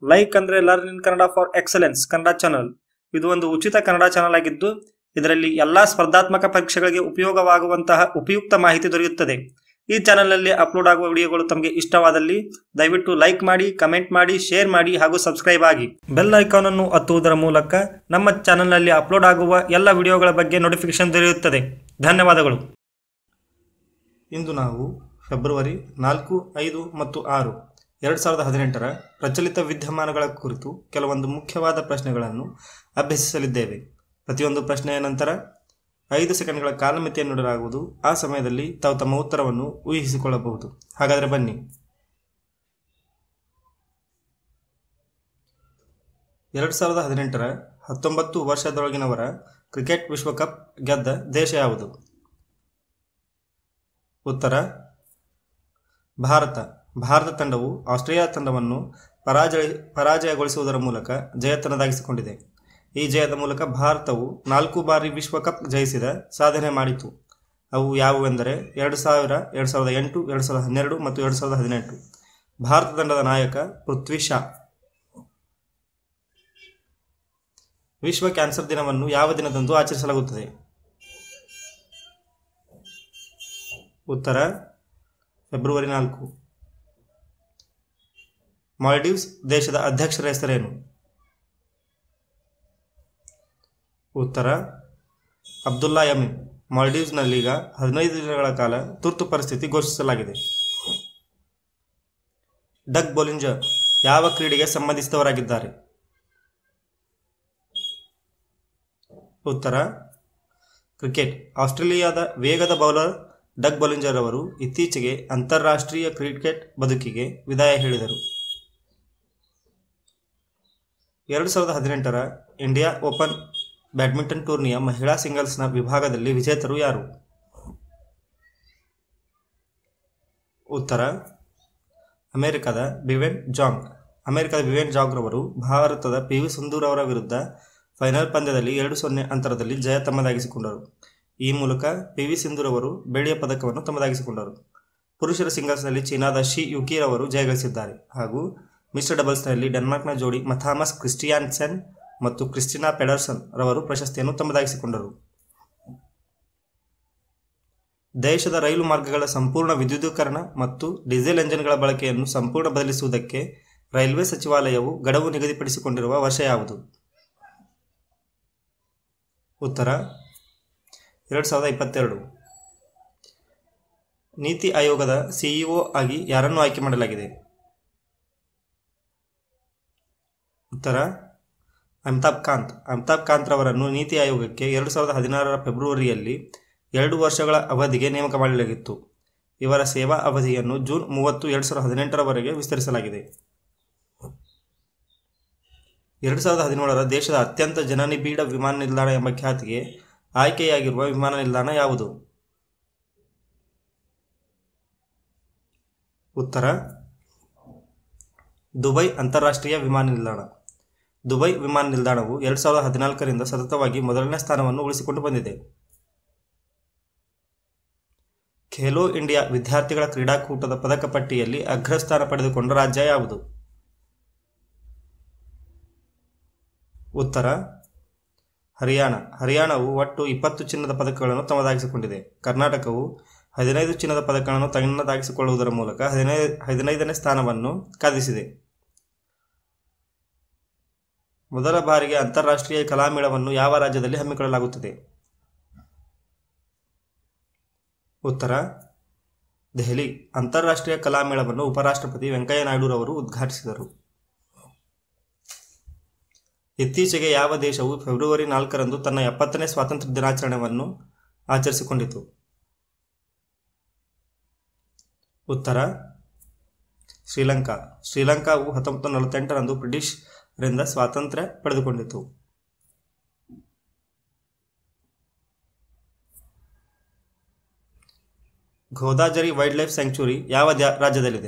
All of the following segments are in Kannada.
ಲೈಕ್ ಅಂದ್ರೆ learn in Kannada for excellence Kannada channel ಇದು ಒಂದು ಉಚಿತ ಕನ್ನಡ ಚಾನಲ್ ಆಗಿದ್ದು ಇದರಲ್ಲಿ ಎಲ್ಲಾ ಸ್ಪರ್ಧಾತ್ಮಕ ಪರೀಕ್ಷೆಗಳಿಗೆ ಉಪಯೋಗವಾಗುವಂತಹ ಉಪಯುಕ್ತ ಮಾಹಿತಿ ದೊರೆಯುತ್ತದೆ ಈ ಚಾನಲ್ನಲ್ಲಿ ಅಪ್ಲೋಡ್ ಆಗುವ ವಿಡಿಯೋಗಳು ತಮಗೆ ಇಷ್ಟವಾದಲ್ಲಿ ದಯವಿಟ್ಟು ಲೈಕ್ ಮಾಡಿ ಕಮೆಂಟ್ ಮಾಡಿ ಶೇರ್ ಮಾಡಿ ಹಾಗೂ ಸಬ್ಸ್ಕ್ರೈಬ್ ಆಗಿ ಬೆಲ್ ಐಕಾನ್ ಅನ್ನು ಒತ್ತುವುದರ ಮೂಲಕ ನಮ್ಮ ಚಾನಲ್ನಲ್ಲಿ ಅಪ್ಲೋಡ್ ಆಗುವ ಎಲ್ಲ ವಿಡಿಯೋಗಳ ಬಗ್ಗೆ ನೋಟಿಫಿಕೇಶನ್ ದೊರೆಯುತ್ತದೆ ಧನ್ಯವಾದಗಳು ಇಂದು ನಾವು ಫೆಬ್ರವರಿ ನಾಲ್ಕು ಐದು ಮತ್ತು ಆರು ಎರಡು ಸಾವಿರದ ಹದಿನೆಂಟರ ಪ್ರಚಲಿತ ವಿದ್ಯಮಾನಗಳ ಕುರಿತು ಕೆಲವೊಂದು ಮುಖ್ಯವಾದ ಪ್ರಶ್ನೆಗಳನ್ನು ಅಭ್ಯಸಿಸಲಿದ್ದೇವೆ ಪ್ರತಿಯೊಂದು ಪ್ರಶ್ನೆಯ ನಂತರ ಐದು ಸೆಕೆಂಡ್ಗಳ ಕಾಲಮಿತಿಯನ್ನು ನೀಡಲಾಗುವುದು ಆ ಸಮಯದಲ್ಲಿ ತಾವು ತಮ್ಮ ಉತ್ತರವನ್ನು ಊಹಿಸಿಕೊಳ್ಳಬಹುದು ಹಾಗಾದರೆ ಬನ್ನಿ ಎರಡು ಸಾವಿರದ ಹದಿನೆಂಟರ ಹತ್ತೊಂಬತ್ತು ವರ್ಷದೊಳಗಿನವರ ಕ್ರಿಕೆಟ್ ವಿಶ್ವಕಪ್ ಗೆದ್ದ ದೇಶ ಯಾವುದು ಉತ್ತರ ಭಾರತ ಭಾರತ ತಂಡವು ಆಸ್ಟ್ರೇಲಿಯಾ ತಂಡವನ್ನು ಪರಾಜಯ ಪರಾಜಯಗೊಳಿಸುವುದರ ಮೂಲಕ ಜಯ ತನ್ನದಾಗಿಸಿಕೊಂಡಿದೆ ಈ ಜಯದ ಮೂಲಕ ಭಾರತವು ನಾಲ್ಕು ಬಾರಿ ವಿಶ್ವಕಪ್ ಜಯಿಸಿದ ಸಾಧನೆ ಮಾಡಿತು ಅವು ಯಾವುವೆಂದರೆ ಎರಡು ಸಾವಿರ ಎರಡು ಸಾವಿರದ ಎಂಟು ಎರಡು ಸಾವಿರದ ಹನ್ನೆರಡು ಮತ್ತು ಎರಡು ಸಾವಿರದ ಹದಿನೆಂಟು ಭಾರತ ತಂಡದ ನಾಯಕ ಪೃಥ್ವಿ ಶಾ ವಿಶ್ವ ಕ್ಯಾನ್ಸರ್ ದಿನವನ್ನು ಯಾವ ದಿನದಂದು ಆಚರಿಸಲಾಗುತ್ತದೆ ಉತ್ತರ ಫೆಬ್ರವರಿ ನಾಲ್ಕು ಮಾಲ್ಡೀವ್ಸ್ ದೇಶದ ಅಧ್ಯಕ್ಷರ ಹೆಸರೇನು ಉತ್ತರ ಅಬ್ದುಲ್ಲಾ ಯಮೀನ್ ಮಾಲ್ಡೀವ್ಸ್ನಲ್ಲೀಗ ಹದಿನೈದು ದಿನಗಳ ಕಾಲ ತುರ್ತು ಪರಿಸ್ಥಿತಿ ಘೋಷಿಸಲಾಗಿದೆ ಡಗ್ ಬೊಲಿಂಜರ್ ಯಾವ ಕ್ರೀಡೆಗೆ ಸಂಬಂಧಿಸಿದವರಾಗಿದ್ದಾರೆ ಉತ್ತರ ಕ್ರಿಕೆಟ್ ಆಸ್ಟ್ರೇಲಿಯಾದ ವೇಗದ ಬೌಲರ್ ಡಗ್ ಬೊಲಿಂಜರ್ ಅವರು ಇತ್ತೀಚೆಗೆ ಅಂತಾರಾಷ್ಟ್ರೀಯ ಕ್ರಿಕೆಟ್ ಬದುಕಿಗೆ ವಿದಾಯ ಹೇಳಿದರು ಎರಡು ಸಾವಿರದ ಹದಿನೆಂಟರ ಇಂಡಿಯಾ ಓಪನ್ ಬ್ಯಾಡ್ಮಿಂಟನ್ ಟೂರ್ನಿಯ ಮಹಿಳಾ ಸಿಂಗಲ್ಸ್ನ ವಿಭಾಗದಲ್ಲಿ ವಿಜೇತರು ಯಾರು ಉತ್ತರ ಅಮೆರಿಕದ ಬಿವೆನ್ ಜಾಂಗ್ ಅಮೆರಿಕದ ಬಿವೆನ್ ಜಾಂಗ್ ರವರು ಭಾರತದ ಪಿ ವಿ ಸಿಂಧೂರ್ ಅವರ ವಿರುದ್ಧ ಫೈನಲ್ ಪಂದ್ಯದಲ್ಲಿ ಎರಡು ಸೊನ್ನೆ ಅಂತರದಲ್ಲಿ ಜಯ ತಮ್ಮದಾಗಿಸಿಕೊಂಡರು ಈ ಮೂಲಕ ಪಿ ವಿ ಸಿಂಧೂರ್ ಅವರು ಬೆಳ್ಳಿಯ ಪದಕವನ್ನು ತಮ್ಮದಾಗಿಸಿಕೊಂಡರು ಪುರುಷರ ಸಿಂಗಲ್ಸ್ನಲ್ಲಿ ಚೀನಾದ ಶಿ ಯುಕೀರ್ ಅವರು ಜಯಗಳಿಸಿದ್ದಾರೆ ಹಾಗೂ ಮಿಶ್ರ ಡಬಲ್ಸ್ನಲ್ಲಿ ಡೆನ್ಮಾರ್ಕ್ನ ಜೋಡಿ ಮಥಾಮಸ್ ಕ್ರಿಸ್ಟಿಯಾನ್ಸೆನ್ ಮತ್ತು ಕ್ರಿಸ್ಟಿನಾ ಪೆಡರ್ಸನ್ ರವರು ಪ್ರಶಸ್ತಿಯನ್ನು ತಮ್ಮದಾಗಿಸಿಕೊಂಡರು ದೇಶದ ರೈಲು ಮಾರ್ಗಗಳ ಸಂಪೂರ್ಣ ವಿದ್ಯುದೀಕರಣ ಮತ್ತು ಡೀಸೆಲ್ ಎಂಜಿನ್ಗಳ ಬಳಕೆಯನ್ನು ಸಂಪೂರ್ಣ ಬದಲಿಸುವುದಕ್ಕೆ ರೈಲ್ವೆ ಸಚಿವಾಲಯವು ಗಡುವು ನಿಗದಿಪಡಿಸಿಕೊಂಡಿರುವ ವರ್ಷ ಯಾವುದು ಉತ್ತರ ಎರಡು ಸಾವಿರದ ಇಪ್ಪತ್ತೆರಡು ನೀತಿ ಆಯೋಗದ ಸಿಇಒ ಆಗಿ ಯಾರನ್ನು ಆಯ್ಕೆ ಮಾಡಲಾಗಿದೆ ಉತ್ತರ ಅಮಿತಾಬ್ ಕಾಂತ್ ಅಮಿತಾಬ್ ಕಾಂತ್ ರವರನ್ನು ನೀತಿ ಆಯೋಗಕ್ಕೆ ಎರಡು ಸಾವಿರದ ಹದಿನಾರರ ಫೆಬ್ರವರಿಯಲ್ಲಿ ಎರಡು ವರ್ಷಗಳ ಅವಧಿಗೆ ನೇಮಕ ಮಾಡಲಾಗಿತ್ತು ಇವರ ಸೇವಾ ಅವಧಿಯನ್ನು ಜೂನ್ ಮೂವತ್ತು ಎರಡು ಸಾವಿರದ ಹದಿನೆಂಟರವರೆಗೆ ವಿಸ್ತರಿಸಲಾಗಿದೆ ಎರಡು ಸಾವಿರದ ಹದಿನೇಳರ ದೇಶದ ಅತ್ಯಂತ ಜನನಿಬಿಡ ವಿಮಾನ ನಿಲ್ದಾಣ ಎಂಬ ಖ್ಯಾತಿಗೆ ಆಯ್ಕೆಯಾಗಿರುವ ವಿಮಾನ ನಿಲ್ದಾಣ ಯಾವುದು ಉತ್ತರ ದುಬೈ ಅಂತಾರಾಷ್ಟ್ರೀಯ ವಿಮಾನ ನಿಲ್ದಾಣ ದುಬೈ ವಿಮಾನ ನಿಲ್ದಾಣವು ಎರಡು ಸಾವಿರದ ಹದಿನಾಲ್ಕರಿಂದ ಸತತವಾಗಿ ಮೊದಲನೇ ಸ್ಥಾನವನ್ನು ಉಳಿಸಿಕೊಂಡು ಬಂದಿದೆ ಖೇಲೋ ಇಂಡಿಯಾ ವಿದ್ಯಾರ್ಥಿಗಳ ಕ್ರೀಡಾಕೂಟದ ಪದಕ ಪಟ್ಟಿಯಲ್ಲಿ ಅಗ್ರಸ್ಥಾನ ಪಡೆದುಕೊಂಡ ರಾಜ್ಯ ಯಾವುದು ಉತ್ತರ ಹರಿಯಾಣ ಹರಿಯಾಣವು ಒಟ್ಟು ಇಪ್ಪತ್ತು ಚಿನ್ನದ ಪದಕಗಳನ್ನು ತಮ್ಮದಾಗಿಸಿಕೊಂಡಿದೆ ಕರ್ನಾಟಕವು ಹದಿನೈದು ಚಿನ್ನದ ಪದಕಗಳನ್ನು ತನ್ನದಾಗಿಸಿಕೊಳ್ಳುವುದರ ಮೂಲಕ ಹದಿನೈದು ಹದಿನೈದನೇ ಸ್ಥಾನವನ್ನು ಕಾದಿಸಿದೆ ಮೊದಲ ಬಾರಿಗೆ ಅಂತಾರಾಷ್ಟ್ರೀಯ ಕಲಾಮೇಳವನ್ನು ಯಾವ ರಾಜ್ಯದಲ್ಲಿ ಹಮ್ಮಿಕೊಳ್ಳಲಾಗುತ್ತದೆ ಉತ್ತರ ದೆಹಲಿ ಅಂತಾರಾಷ್ಟ್ರೀಯ ಕಲಾಮೇಳವನ್ನು ಉಪರಾಷ್ಟ್ರಪತಿ ವೆಂಕಯ್ಯ ನಾಯ್ಡುರವರು ಉದ್ಘಾಟಿಸಿದರು ಇತ್ತೀಚೆಗೆ ಯಾವ ದೇಶವು ಫೆಬ್ರವರಿ ನಾಲ್ಕರಂದು ತನ್ನ ಎಪ್ಪತ್ತನೇ ಸ್ವಾತಂತ್ರ್ಯ ದಿನಾಚರಣೆಯನ್ನು ಆಚರಿಸಿಕೊಂಡಿತು ಉತ್ತರ ಶ್ರೀಲಂಕಾ ಶ್ರೀಲಂಕಾವು ಹತ್ತೊಂಬತ್ತು ನಲವತ್ತೆಂಟರಂದು ಬ್ರಿಟಿಷ್ರಿಂದ ಸ್ವಾತಂತ್ರ್ಯ ಪಡೆದುಕೊಂಡಿತು ಗೋದಾಜರಿ ವೈಲ್ಡ್ ಲೈಫ್ ಸ್ಯಾಂಕ್ಚುರಿ ಯಾವ ದ್ಯಾ- ರಾಜ್ಯದಲ್ಲಿದೆ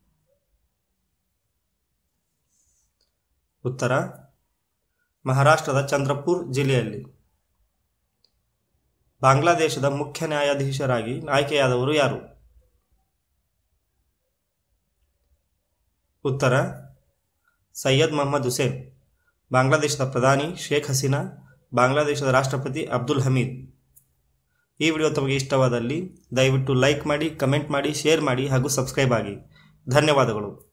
ಉತ್ತರ ಮಹಾರಾಷ್ಟ್ರದ ಚಂದ್ರಪುರ್ ಜಿಲ್ಲೆಯಲ್ಲಿ ಬಾಂಗ್ಲಾದೇಶದ ಮುಖ್ಯ ನ್ಯಾಯಾಧೀಶರಾಗಿ ಆಯ್ಕೆಯಾದವರು ಯಾರು ಉತ್ತರ ಸೈಯದ್ ಮೊಹಮ್ಮದ್ ಹುಸೇನ್ ಬಾಂಗ್ಲಾದೇಶದ ಪ್ರಧಾನಿ ಶೇಖ್ ಹಸೀನಾ ಬಾಂಗ್ಲಾದೇಶದ ರಾಷ್ಟ್ರಪತಿ ಅಬ್ದುಲ್ ಹಮೀದ್ ಈ ವಿಡಿಯೋ ತಮಗೆ ಇಷ್ಟವಾದಲ್ಲಿ ದಯವಿಟ್ಟು ಲೈಕ್ ಮಾಡಿ ಕಮೆಂಟ್ ಮಾಡಿ ಶೇರ್ ಮಾಡಿ ಹಾಗೂ ಸಬ್ಸ್ಕ್ರೈಬ್ ಆಗಿ ಧನ್ಯವಾದಗಳು